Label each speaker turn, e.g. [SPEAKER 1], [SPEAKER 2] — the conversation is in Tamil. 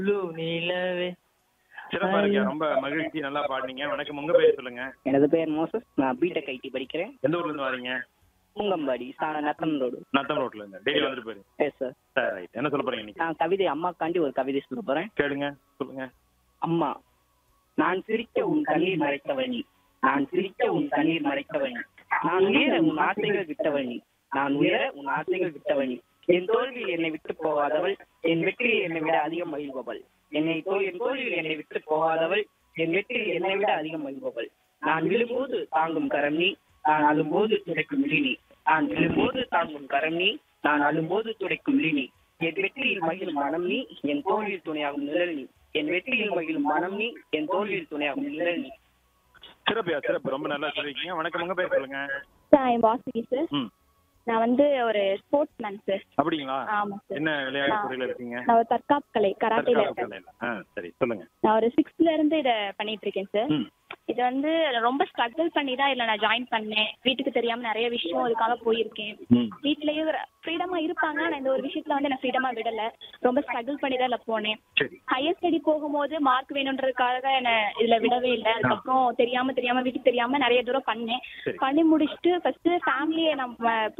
[SPEAKER 1] ப்ளூ நிலவே
[SPEAKER 2] சிறப்பா இருக்கியா ரொம்ப மகிழ்ச்சி நல்லா பாடுனீங்க வணக்கம் உங்க பேர் சொல்லுங்க
[SPEAKER 3] எனது பெயர் மோசஸ் நான் பிடெக் ஐடி படிக்கிறேன்
[SPEAKER 2] எந்த ஊர்ல இருந்து வரீங்க
[SPEAKER 3] பூங்கம்பாடி சாண நத்தம் ரோடு
[SPEAKER 2] நத்தம் ரோட்ல இருந்து டெய்லி வந்துட்டு போயிரு
[SPEAKER 3] எஸ் சார்
[SPEAKER 2] சரி ரைட் என்ன சொல்ல போறீங்க இன்னைக்கு
[SPEAKER 3] நான் கவிதை அம்மாக்காண்டி ஒரு கவிதை சொல்ல போறேன்
[SPEAKER 2] கேளுங்க சொல்லுங்க
[SPEAKER 3] அம்மா நான் சிரிக்க உன் கண்ணீர் மறைத்தவள் நீ நான் சிரிக்க உன் கண்ணீர் மறைத்தவள் நீ நான் உயர உன் ஆசைகள் விட்டவள் நீ நான் உயர உன் ஆசைகள் விட்டவள் நீ என் தோல்வியில் என்னை விட்டு போகாதவள் என் வெற்றியில் என்னை விட அதிகம் மகிழ்பவள் என்னை தோ- என் தோல்வியில் என்னை விட்டு போகாதவள் என் வெற்றியில் என்னை விட அதிகம் மகிழ்பவள் நான் விழும்போது தாங்கும் கரம் நீ நான் அழும்போது துடைக்கும் விழி நீ நான் விழும்போது தாங்கும் கரம் நீ நான் அழும்போது துடைக்கும் விழி நீ என் வெற்றியில் மகிழும் மனம் நீ என் தோல்வியில் துணையாகும் நிழல் நீ என் வெற்றியில் மகிழும் மனம் நீ என் தோல்வியில் துணையாகும் நிழல் நீ
[SPEAKER 2] சிறப்பியா சிறப்பு ரொம்ப நல்லா சொல்லிருக்கீங்க வணக்கம் உங்க பேர் சொல்லுங்க
[SPEAKER 4] சார் என் வாசுகி சார்
[SPEAKER 2] ம்
[SPEAKER 4] நான் வந்து ஒரு ஸ்போர்ட்ஸ் மேன் சார்
[SPEAKER 2] அப்படிங்களா
[SPEAKER 4] ஆமா சார்
[SPEAKER 2] என்ன விளையாட்டு துறையில இருக்கீங்க
[SPEAKER 4] நான் ஒரு தற்காப்பு கலை கராட்டேல
[SPEAKER 2] தற்காப்பு
[SPEAKER 4] இருக்கேன்
[SPEAKER 2] கலையில. ஆ சரி சொல்லுங்க
[SPEAKER 4] நான் ஒரு சிக்ஸ்த்ல இருந்து இத பண்ணிட்டு இருக்கேன் சார்
[SPEAKER 2] ம்
[SPEAKER 4] இது வந்து ரொம்ப ஸ்ட்ரகிள் பண்ணி தான் இதுல நான் ஜாயின் பண்ணேன் வீட்டுக்கு தெரியாம நிறைய விஷயம் அதுக்காக போயிருக்கேன்
[SPEAKER 2] ம்
[SPEAKER 4] வீட்லயே ஃப்ரீடமா இருப்பாங்க ஆனா இந்த ஒரு விஷயத்துல வந்து நான் ஃப்ரீடமா விடல ரொம்ப ஸ்ட்ரகிள் பண்ணி தான் இதுல போனேன்
[SPEAKER 2] சரி
[SPEAKER 4] ஹையர் ஸ்டடி போகும்போது மார்க் வேணுன்றதுக்காக என்ன இதுல விடவே இல்லை அதுக்கப்புறம் தெரியாம தெரியாம வீட்டுக்கு தெரியாம நிறைய தூரம் பண்ணேன்
[SPEAKER 2] சரி.
[SPEAKER 4] பண்ணி முடிச்சுட்டு ஃபர்ஸ்ட் ஃபேமிலியை நம்ம